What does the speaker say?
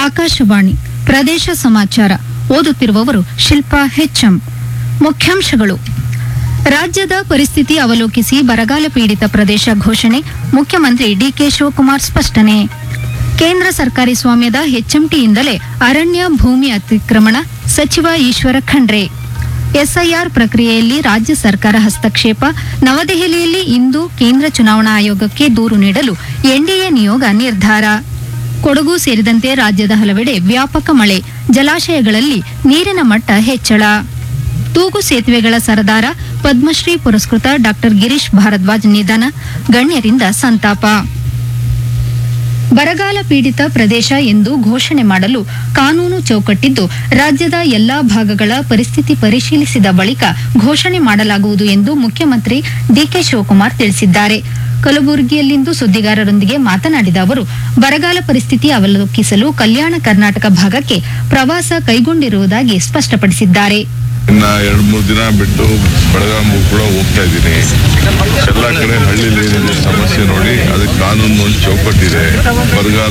ಆಕಾಶವಾಣಿ ಪ್ರದೇಶ ಸಮಾಚಾರ ಓದುತ್ತಿರುವವರು ಶಿಲ್ಪಾ ಹೆಚ್ಎಂ ಮುಖ್ಯಾಂಶಗಳು ರಾಜ್ಯದ ಪರಿಸ್ಥಿತಿ ಅವಲೋಕಿಸಿ ಬರಗಾಲ ಪೀಡಿತ ಪ್ರದೇಶ ಘೋಷಣೆ ಮುಖ್ಯಮಂತ್ರಿ ಡಿಕೆ ಶಿವಕುಮಾರ್ ಸ್ಪಷ್ಟನೆ ಕೇಂದ್ರ ಸರ್ಕಾರಿ ಸ್ವಾಮ್ಯದ ಎಚ್ಎಂಟಿಯಿಂದಲೇ ಅರಣ್ಯ ಭೂಮಿ ಅತಿಕ್ರಮಣ ಸಚಿವ ಈಶ್ವರ ಖಂಡ್ರೆ ಎಸ್ಐಆರ್ ಪ್ರಕ್ರಿಯೆಯಲ್ಲಿ ರಾಜ್ಯ ಸರ್ಕಾರ ಹಸ್ತಕ್ಷೇಪ ನವದೆಹಲಿಯಲ್ಲಿ ಇಂದು ಕೇಂದ್ರ ಚುನಾವಣಾ ಆಯೋಗಕ್ಕೆ ದೂರು ನೀಡಲು ಎನ್ಡಿಎ ನಿಯೋಗ ನಿರ್ಧಾರ ಕೊಡಗು ಸೇರಿದಂತೆ ರಾಜ್ಯದ ಹಲವೆಡೆ ವ್ಯಾಪಕ ಮಳೆ ಜಲಾಶಯಗಳಲ್ಲಿ ನೀರಿನ ಮಟ್ಟ ಹೆಚ್ಚಳ ತೂಗು ಸೇತುವೆಗಳ ಸರದಾರ ಪದ್ಮಶ್ರೀ ಪುರಸ್ಕೃತ ಡಾಕ್ಟರ್ ಗಿರೀಶ್ ಭಾರದ್ವಾಜ್ ನಿಧನ ಗಣ್ಯರಿಂದ ಸಂತಾಪ ಬರಗಾಲ ಪೀಡಿತ ಪ್ರದೇಶ ಎಂದು ಘೋಷಣೆ ಮಾಡಲು ಕಾನೂನು ಚೌಕಟ್ಟಿದ್ದು ರಾಜ್ಯದ ಎಲ್ಲಾ ಭಾಗಗಳ ಪರಿಸ್ಥಿತಿ ಪರಿಶೀಲಿಸಿದ ಬಳಿಕ ಘೋಷಣೆ ಮಾಡಲಾಗುವುದು ಎಂದು ಮುಖ್ಯಮಂತ್ರಿ ಡಿಕೆ ಶಿವಕುಮಾರ್ ತಿಳಿಸಿದ್ದಾರೆ ಕಲಬುರಗಿಯಲ್ಲಿಂದು ಸುದ್ದಿಗಾರರೊಂದಿಗೆ ಮಾತನಾಡಿದ ಅವರು ಬರಗಾಲ ಪರಿಸ್ಥಿತಿ ಅವಲೋಕಿಸಲು ಕಲ್ಯಾಣ ಕರ್ನಾಟಕ ಭಾಗಕ್ಕೆ ಪ್ರವಾಸ ಕೈಗೊಂಡಿರುವುದಾಗಿ ಸ್ಪಷ್ಟಪಡಿಸಿದ್ದಾರೆ ಇನ್ನ ಎರಡು ಮೂರು ದಿನ ಬಿಟ್ಟು ಬೆಳಗಾವಿಗೂ ಕೂಡ ಹೋಗ್ತಾ ಇದ್ದೀನಿ ಎಲ್ಲ ಕಡೆ ಹಳ್ಳಿಲಿ ಏನಿದೆ ಸಮಸ್ಯೆ ನೋಡಿ ಅದಕ್ಕೆ ಕಾನೂನು ಒಂದು ಚೌಕಟ್ಟಿದೆ ಬರಗಾಲ